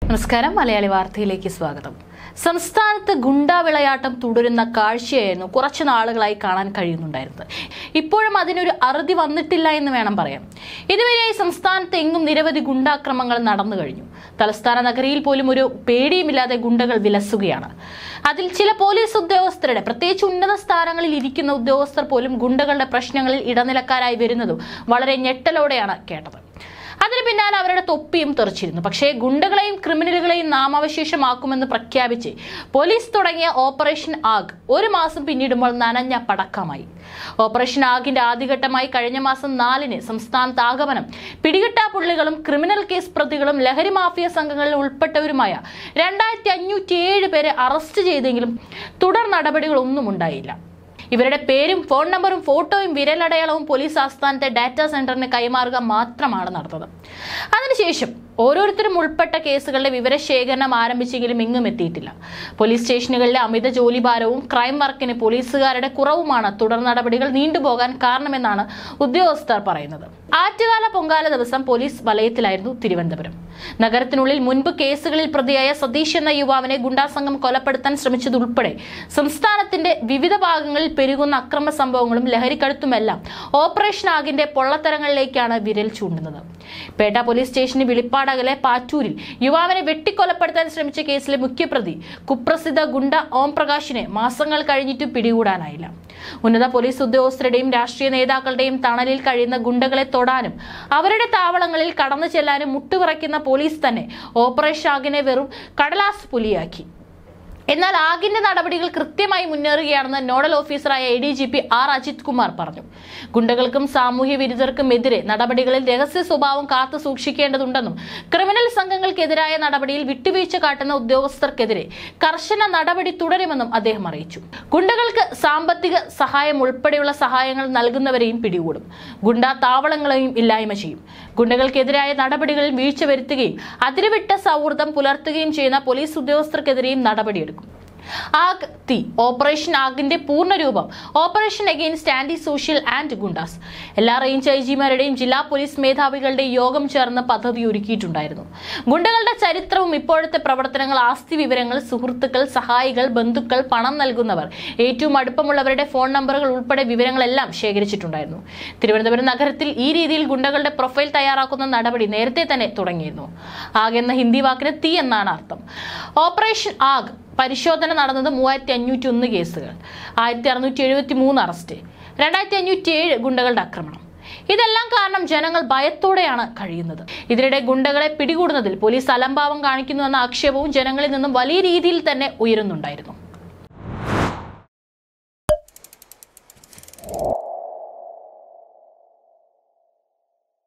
നമസ്കാരം മലയാളി വാർത്തയിലേക്ക് സ്വാഗതം സംസ്ഥാനത്ത് ഗുണ്ടാ വിളയാട്ടം തുടരുന്ന കാഴ്ചയായിരുന്നു കുറച്ചു നാളുകളായി കാണാൻ കഴിയുന്നുണ്ടായിരുന്നത് ഇപ്പോഴും അതിനൊരു അറുതി വന്നിട്ടില്ല എന്ന് വേണം പറയാം ഇതുവരെയായി സംസ്ഥാനത്ത് എങ്ങും നിരവധി ഗുണ്ടാക്രമങ്ങൾ നടന്നു കഴിഞ്ഞു തലസ്ഥാന നഗരിയിൽ പോലും ഒരു പേടിയുമില്ലാതെ ഗുണ്ടകൾ വിലസുകയാണ് അതിൽ ചില പോലീസ് ഉദ്യോഗസ്ഥരുടെ പ്രത്യേകിച്ച് ഉന്നത സ്ഥാനങ്ങളിൽ ഇരിക്കുന്ന ഉദ്യോഗസ്ഥർ പോലും ഗുണ്ടകളുടെ പ്രശ്നങ്ങളിൽ ഇടനിലക്കാരായി വരുന്നതും വളരെ ഞെട്ടലോടെയാണ് കേട്ടത് അതിന് പിന്നാലെ അവരുടെ തൊപ്പിയും തെറിച്ചിരുന്നു പക്ഷേ ഗുണ്ടകളെയും ക്രിമിനലുകളെയും നാമാവശേഷമാക്കുമെന്ന് പ്രഖ്യാപിച്ച് പോലീസ് തുടങ്ങിയ ഓപ്പറേഷൻ ആഗ് ഒരു മാസം പിന്നിടുമ്പോൾ നനഞ്ഞ പടക്കമായി ഓപ്പറേഷൻ ആഗിന്റെ ആദ്യഘട്ടമായി കഴിഞ്ഞ മാസം നാലിന് സംസ്ഥാനത്ത് ആഗമനം പിടികിട്ടാ പുള്ളികളും ക്രിമിനൽ കേസ് പ്രതികളും ലഹരി മാഫിയ സംഘങ്ങളിൽ ഉൾപ്പെട്ടവരുമായ രണ്ടായിരത്തി അഞ്ഞൂറ്റിയേഴ് പേരെ അറസ്റ്റ് ചെയ്തെങ്കിലും തുടർ നടപടികളൊന്നും ഉണ്ടായില്ല ഇവരുടെ പേരും ഫോൺ നമ്പറും ഫോട്ടോയും വിരലടയാളവും പോലീസ് ആസ്ഥാനത്തെ ഡാറ്റാ സെന്ററിന് കൈമാറുക മാത്രമാണ് നടന്നത് അതിനുശേഷം ഓരോരുത്തരും ഉൾപ്പെട്ട കേസുകളുടെ വിവരശേഖരണം ആരംഭിച്ചെങ്കിലും എങ്ങും എത്തിയിട്ടില്ല പോലീസ് സ്റ്റേഷനുകളിലെ അമിത ജോലിഭാരവും ക്രൈം വർക്കിന് പോലീസുകാരുടെ കുറവുമാണ് തുടർ നടപടികൾ നീണ്ടുപോകാൻ കാരണമെന്നാണ് ഉദ്യോഗസ്ഥർ പറയുന്നത് ആറ്റുകാല പൊങ്കാല ദിവസം പോലീസ് വലയത്തിലായിരുന്നു തിരുവനന്തപുരം നഗരത്തിനുള്ളിൽ മുൻപ് കേസുകളിൽ പ്രതിയായ സതീഷ് എന്ന യുവാവിനെ ഗുണ്ടാസംഘം കൊലപ്പെടുത്താൻ ശ്രമിച്ചതുൾപ്പെടെ സംസ്ഥാനത്തിന്റെ വിവിധ ഭാഗങ്ങളിൽ പെരുകുന്ന അക്രമ സംഭവങ്ങളും ലഹരിക്കഴുത്തുമെല്ലാം ഓപ്പറേഷൻ ആഗിന്റെ പൊള്ളത്തരങ്ങളിലേക്കാണ് വിരൽ ചൂണ്ടുന്നത് പേട്ട പോലീസ് സ്റ്റേഷന് വിളിപ്പാടകലെ പാറ്റൂരിൽ യുവാവിനെ വെട്ടിക്കൊലപ്പെടുത്താൻ ശ്രമിച്ച കേസിലെ മുഖ്യപ്രതി കുപ്രസിദ്ധ ഗുണ്ട ഓം പ്രകാശിനെ മാസങ്ങൾ കഴിഞ്ഞിട്ടും പിടികൂടാനായില്ല ഉന്നത പോലീസ് ഉദ്യോഗസ്ഥരുടെയും രാഷ്ട്രീയ നേതാക്കളുടെയും തണലിൽ കഴിയുന്ന ഗുണ്ടകളെ തൊടാനും അവരുടെ താവളങ്ങളിൽ കടന്നു ചെല്ലാനും മുട്ടുവിറയ്ക്കുന്ന പോലീസ് തന്നെ ഓപ്പറേഷൻ ആഗിനെ വെറും കടലാസ് പുലിയാക്കി എന്നാൽ ആഗിന്റെ നടപടികൾ കൃത്യമായി മുന്നേറുകയാണെന്ന് നോഡൽ ഓഫീസറായ A D G P R Ajith Kumar പറഞ്ഞു ഗുണ്ടകൾക്കും സാമൂഹ്യ വിരുദ്ധർക്കും എതിരെ നടപടികളിൽ രഹസ്യ സ്വഭാവം കാത്തു സൂക്ഷിക്കേണ്ടതുണ്ടെന്നും ക്രിമിനൽ സംഘങ്ങൾക്കെതിരായ നടപടിയിൽ വിട്ടുവീഴ്ച കാട്ടുന്ന ഉദ്യോഗസ്ഥർക്കെതിരെ കർശന നടപടി തുടരുമെന്നും അദ്ദേഹം അറിയിച്ചു ഗുണ്ടകൾക്ക് സാമ്പത്തിക സഹായം ഉൾപ്പെടെയുള്ള സഹായങ്ങൾ നൽകുന്നവരെയും പിടികൂടും ഗുണ്ടാ താവളങ്ങളെയും ഇല്ലായ്മ ചെയ്യും ഗുണ്ടകൾക്കെതിരായ നടപടികളിൽ വീഴ്ച വരുത്തുകയും അതിരുവിട്ട സൗഹൃദം പുലർത്തുകയും ചെയ്യുന്ന പോലീസ് ഉദ്യോഗസ്ഥർക്കെതിരെയും നടപടിയെടുക്കും ആഗ് തി ഓപ്പറേഷൻ ആഗിന്റെ പൂർണ്ണരൂപം operation against anti social and goondas എല്ലാ റേഞ്ച് ഐ ജിമാരുടെയും ജില്ലാ പോലീസ് മേധാവികളുടെയും യോഗം ചേർന്ന് പദ്ധതി ഒരുക്കിയിട്ടുണ്ടായിരുന്നു ഗുണ്ടകളുടെ ചരിത്രവും ഇപ്പോഴത്തെ പ്രവർത്തനങ്ങൾ ആസ്തി വിവരങ്ങൾ സുഹൃത്തുക്കൾ സഹായികൾ ബന്ധുക്കൾ പണം നൽകുന്നവർ ഏറ്റവും അടുപ്പമുള്ളവരുടെ ഫോൺ നമ്പറുകൾ ഉൾപ്പെടെ വിവരങ്ങളെല്ലാം ശേഖരിച്ചിട്ടുണ്ടായിരുന്നു തിരുവനന്തപുരം നഗരത്തിൽ ഈ രീതിയിൽ ഗുണ്ടകളുടെ പ്രൊഫൈൽ തയ്യാറാക്കുന്ന നടപടി നേരത്തെ തന്നെ തുടങ്ങിയിരുന്നു ആഗ് എന്ന ഹിന്ദി വാക്കിന് തീ എന്നാണ് അർത്ഥം ഓപ്പറേഷൻ ആഗ് പരിശോധന നടന്നത് മൂവായിരത്തി അഞ്ഞൂറ്റി ഒന്ന് കേസുകൾ ആയിരത്തി അറുന്നൂറ്റി എഴുപത്തി മൂന്ന് അറസ്റ്റ് രണ്ടായിരത്തി അഞ്ഞൂറ്റി ഏഴ് ഗുണ്ടകളുടെ ആക്രമണം ഇതെല്ലാം കാരണം ജനങ്ങൾ ഭയത്തോടെയാണ് കഴിയുന്നത് ഇതിനിടെ ഗുണ്ടകളെ പിടികൂടുന്നതിൽ പോലീസ് അലംഭാവം കാണിക്കുന്നുവെന്ന ആക്ഷേപവും ജനങ്ങളിൽ നിന്നും വലിയ രീതിയിൽ തന്നെ ഉയരുന്നുണ്ടായിരുന്നു